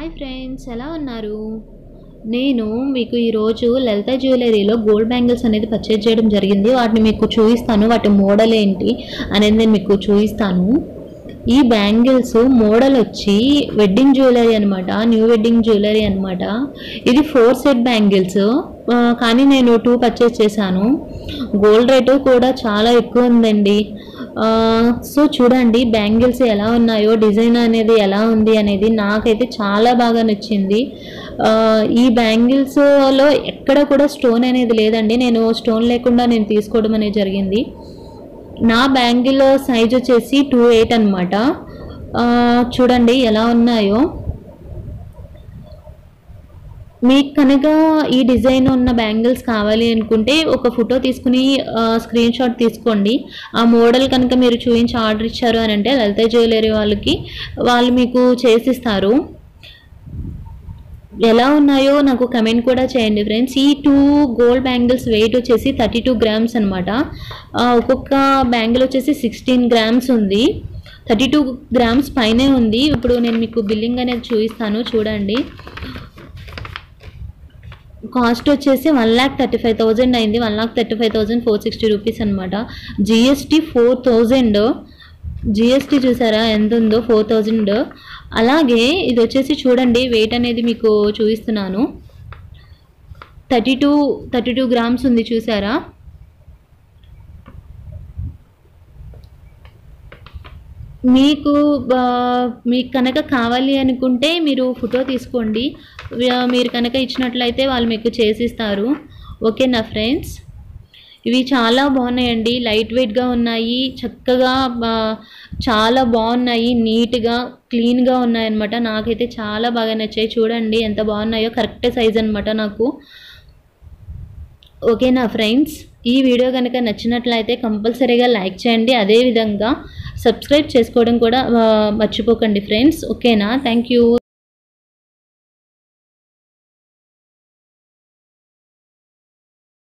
hi friends ఎలా ఉన్నారు నేను మీకు ఈరోజు లలిత జ్యువెలరీలో గోల్డ్ బ్యాంగిల్స్ అనేది పర్చేజ్ చేయడం జరిగింది వాటిని మీకు చూపిస్తాను వాటి మోడల్ ఏంటి అనేది నేను మీకు చూపిస్తాను ఈ బ్యాంగిల్స్ మోడల్ వచ్చి వెడ్డింగ్ జ్యువెలరీ అనమాట న్యూ వెడ్డింగ్ జ్యువెలరీ అనమాట ఇది ఫోర్ సెట్ బ్యాంగిల్స్ కానీ నేను టూ పర్చేజ్ చేశాను గోల్డ్ రేటు కూడా చాలా ఎక్కువ ఉందండి ఆ, సో చూడండి బ్యాంగిల్స్ ఎలా ఉన్నాయో డిజైన్ అనేది ఎలా ఉంది అనేది నాకైతే చాలా బాగా నచ్చింది ఆ, ఈ బ్యాంగిల్స్లో ఎక్కడ కూడా స్టోన్ అనేది లేదండి నేను స్టోన్ లేకుండా నేను తీసుకోవడం అనేది జరిగింది నా బ్యాంగిల్ సైజ్ వచ్చేసి టూ ఎయిట్ అనమాట చూడండి ఎలా ఉన్నాయో మీకు కనుక ఈ డిజైన్ ఉన్న బ్యాంగిల్స్ కావాలి అనుకుంటే ఒక ఫోటో తీసుకుని స్క్రీన్ షాట్ తీసుకోండి ఆ మోడల్ కనుక మీరు చూపించి ఆర్డర్ ఇచ్చారు అని అంటే లలిత జ్యువెలరీ వాళ్ళకి వాళ్ళు మీకు చేసిస్తారు ఎలా ఉన్నాయో నాకు కమెంట్ కూడా చేయండి ఫ్రెండ్స్ ఈ టూ గోల్డ్ బ్యాంగిల్స్ వెయిట్ వచ్చేసి థర్టీ టూ గ్రామ్స్ అనమాట ఒక్కొక్క బ్యాంగిల్ వచ్చేసి సిక్స్టీన్ గ్రామ్స్ ఉంది థర్టీ టూ గ్రామ్స్ పైనే ఉంది ఇప్పుడు నేను మీకు బిల్లింగ్ అనేది చూపిస్తాను చూడండి కాస్ట్ వచ్చేసి one lakh thirty five thousand అయింది one lakh thirty five thousand four sixty rupees అనమాట జిఎస్టీ ఫోర్ థౌజండ్ జిఎస్టీ చూసారా ఎంత ఉందో ఫోర్ థౌజండ్ అలాగే ఇది వచ్చేసి చూడండి వెయిట్ అనేది మీకు చూపిస్తున్నాను thirty two thirty two grams ఉంది చూసారా మీకు ఆ, మీకు కనుక కావాలి అనుకుంటే మీరు ఫోటో తీసుకోండి ఆ, మీరు కనుక ఇచ్చినట్లయితే వాళ్ళు మీకు చేసిస్తారు ఓకేనా ఫ్రెండ్స్ ఇవి చాలా బాగున్నాయండి లైట్ వెయిట్గా ఉన్నాయి చక్కగా ఆ, చాలా బాగున్నాయి నీట్గా క్లీన్గా ఉన్నాయన్నమాట నాకైతే చాలా బాగా నచ్చాయి చూడండి ఎంత బాగున్నాయో కరెక్ట్ సైజ్ అనమాట నాకు ఓకేనా ఫ్రెండ్స్ ఈ వీడియో కనుక నచ్చినట్లయితే కంపల్సరీగా లైక్ చేయండి అదేవిధంగా సబ్స్క్రైబ్ చేసుకోవడం కూడా ఆ, మర్చిపోకండి ఫ్రెండ్స్ ఓకేనా థ్యాంక్ యూ